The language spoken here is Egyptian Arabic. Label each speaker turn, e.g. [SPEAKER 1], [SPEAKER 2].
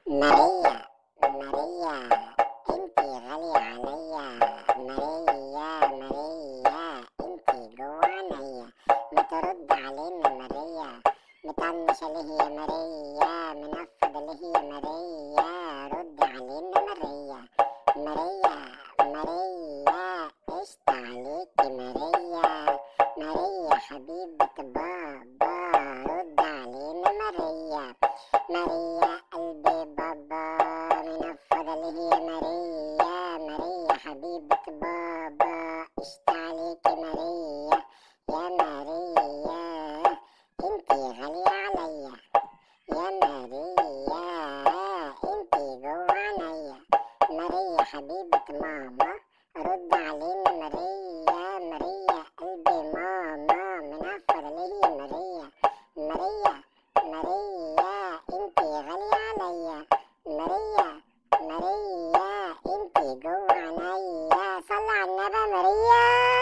[SPEAKER 1] ماريا ماريا انتي غالية عليا ماريا ماريا انتي جوا عينيا ما ترد علينا ماريا مطنشة ليه يا ماريا منفضة ليه يا ماريا رد علينا ماريا ماريا ماريا قشطة عليكي ماريا ماريا حبيبة بابا رد علينا ماريا ماريا قلبي بابا منفضة ليه يا ماريا ماريا حبيبة بابا قشطة عليكي ماريا يا ماريا انتي غالية عليا يا ماريا انتي جوا عينيا ماريا حبيبة ماما رد علينا ماريا ماريا قلبي ماما منفضة ليه يا ماريا ماريا ماريا انتي غالية عليا ماريا ماريا انتي جوا عينيا صلي على النبي يا ماريا